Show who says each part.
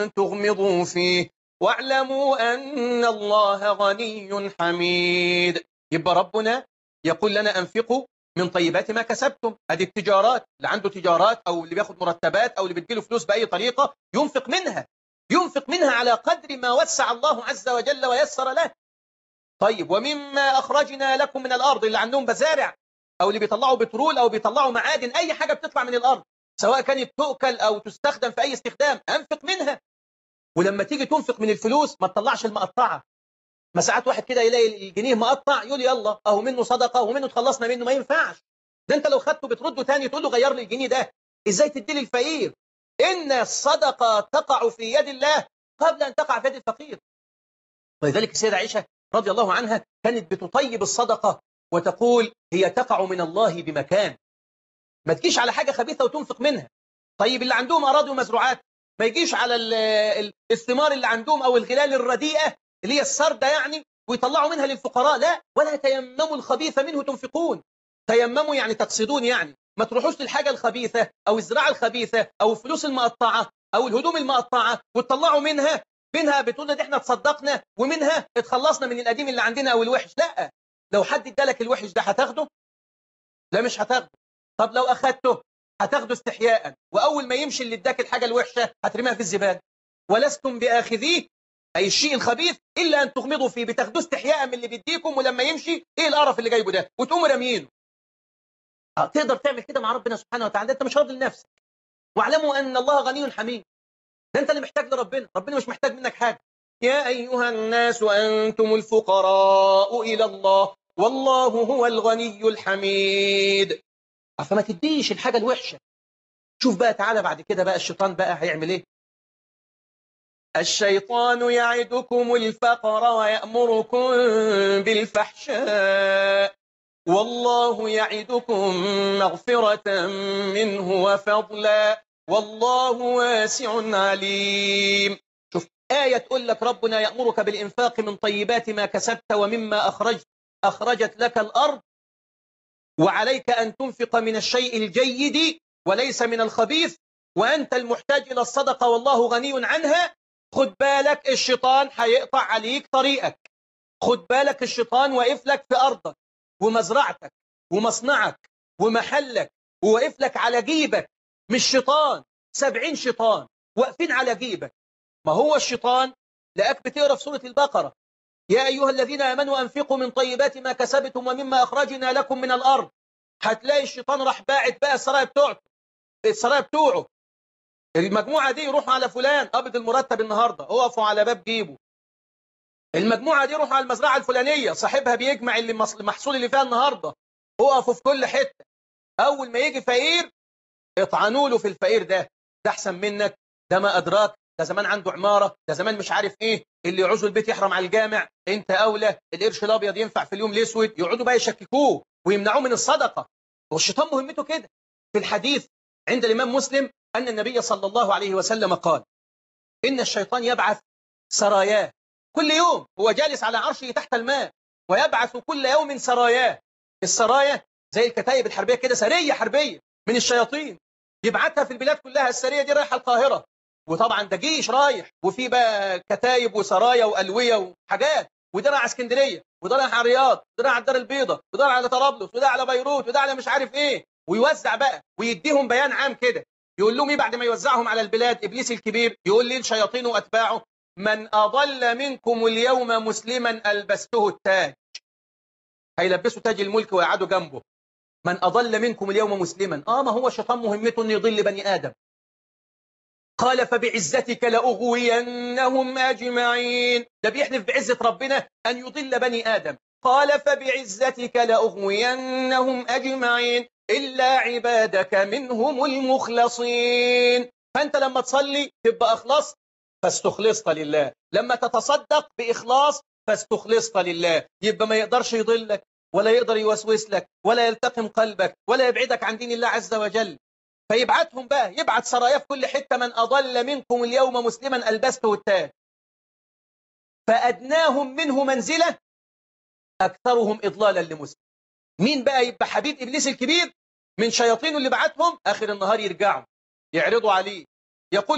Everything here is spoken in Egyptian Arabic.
Speaker 1: تغمضوا فيه واعلموا أن الله غني حميد يبقى ربنا يقول لنا أنفقوا من طيبات ما كسبتم هذه التجارات اللي عنده تجارات أو اللي بياخد مرتبات أو اللي بتجيله فلوس بأي طريقة ينفق منها ينفق منها على قدر ما وسع الله عز وجل ويسر له طيب ومما أخرجنا لكم من الأرض اللي عندهم مزارع أو اللي بيطلعوا بترول أو بيطلعوا معادن أي حاجة بتطلع من الأرض سواء كانت تؤكل أو تستخدم في أي استخدام أنفق منها ولما تيجي تنفق من الفلوس ما تطلعش المقطعة ما ساعات واحد كده يلاقي الجنيه مقطع يقول يلا اهو منه صدقه ومنه تخلصنا منه ما ينفعش ده انت لو خدته بترده تاني تقول له غير لي الجنيه ده ازاي تدي للفقير ان الصدقه تقع في يد الله قبل ان تقع في يد الفقير ولذلك السيده عائشه رضي الله عنها كانت بتطيب الصدقه وتقول هي تقع من الله بمكان ما تجيش على حاجه خبيثه وتنفق منها طيب اللي عندهم اراضي ومزروعات ما يجيش على الثمار اللي عندهم او الغلال الرديئه اللي هي السردة يعني ويطلعوا منها للفقراء لا ولا تيمموا الخبيث منه تنفقون تيمموا يعني تقصدون يعني ما تروحوش للحاجة الخبيثة أو الزراعة الخبيثة أو الفلوس المقطعة أو الهدوم المقطعة وتطلعوا منها منها بتقول ان احنا تصدقنا ومنها اتخلصنا من القديم اللي عندنا او الوحش لا لو حد ادالك الوحش ده هتاخده لا مش هتاخده طب لو اخدته هتاخده استحياء واول ما يمشي اللي اداك الحاجه الوحشه هترميها في الزباله ولستم باخذيه أي الشيء الخبيث إلا أن تغمضوا فيه بتاخدوه استحياء من اللي بيديكم ولما يمشي إيه القرف اللي جايبه ده وتقوموا راميينه تقدر تعمل كده مع ربنا سبحانه وتعالى أنت مش راضي لنفسك واعلموا أن الله غني حميد ده أنت اللي محتاج لربنا ربنا مش محتاج منك حاجة يا أيها الناس أنتم الفقراء إلى الله والله هو الغني الحميد فما تديش الحاجة الوحشة شوف بقى تعالى بعد كده بقى الشيطان بقى هيعمل ايه الشيطان يعدكم الفقر ويأمركم بالفحشاء والله يعدكم مغفرة منه وفضلا والله واسع عليم شوف آية تقول لك ربنا يأمرك بالإنفاق من طيبات ما كسبت ومما أخرجت أخرجت لك الأرض وعليك أن تنفق من الشيء الجيد وليس من الخبيث وأنت المحتاج إلى الصدقة والله غني عنها خد بالك الشيطان هيقطع عليك طريقك خد بالك الشيطان واقف لك في أرضك ومزرعتك ومصنعك ومحلك وواقف لك على جيبك مش شيطان سبعين شيطان واقفين على جيبك ما هو الشيطان لأك بتقرا في سورة البقرة يا أيها الذين آمنوا أنفقوا من طيبات ما كسبتم ومما أخرجنا لكم من الأرض هتلاقي الشيطان راح باعت بقى السرايا بتوعته السرايا بتوعه المجموعة دي يروحوا على فلان قبض المرتب النهاردة اقفوا على باب جيبه المجموعة دي يروحوا على المزرعة الفلانية صاحبها بيجمع اللي المحصول اللي فيها النهاردة اقفوا في كل حتة أول ما يجي فقير اطعنوا له في الفقير ده ده أحسن منك ده ما أدراك ده زمان عنده عمارة ده زمان مش عارف إيه اللي يعوزوا البيت يحرم على الجامع أنت أولى القرش الأبيض ينفع في اليوم الأسود يقعدوا بقى يشككوه ويمنعوه من الصدقة والشيطان مهمته كده في الحديث عند الإمام مسلم أن النبي صلى الله عليه وسلم قال إن الشيطان يبعث سراياه كل يوم هو جالس على عرشه تحت الماء ويبعث كل يوم سراياه السرايا زي الكتائب الحربية كده سرية حربية من الشياطين يبعتها في البلاد كلها السرية دي رايحة القاهرة وطبعا ده جيش رايح وفي بقى كتايب وسرايا وألوية وحاجات وده رايح على اسكندرية وده رايح على الرياض وده رايح على الدار البيضاء وده على طرابلس وده على بيروت وده على مش عارف ايه ويوزع بقى ويديهم بيان عام كده يقول لهم ايه بعد ما يوزعهم على البلاد ابليس الكبير يقول لي الشياطين واتباعه من اضل منكم اليوم مسلما البسته التاج هيلبسوا تاج الملك ويقعدوا جنبه من اضل منكم اليوم مسلما اه ما هو الشيطان مهمته انه يضل بني ادم قال فبعزتك لأغوينهم أجمعين ده بيحلف بعزة ربنا أن يضل بني آدم قال فبعزتك لأغوينهم أجمعين إلا عبادك منهم المخلصين فأنت لما تصلي تبقى أخلصت فاستخلصت لله لما تتصدق بإخلاص فاستخلصت لله يبقى ما يقدرش يضلك ولا يقدر يوسوس لك ولا يلتقم قلبك ولا يبعدك عن دين الله عز وجل فيبعتهم بقى يبعت سرايا في كل حتة من أضل منكم اليوم مسلما ألبسته التاج فأدناهم منه منزلة أكثرهم إضلالا لمسلم مين بقى يبقى حبيب إبليس الكبير من شياطينه اللي بعتهم آخر النهار يرجعوا يعرضوا عليه يقول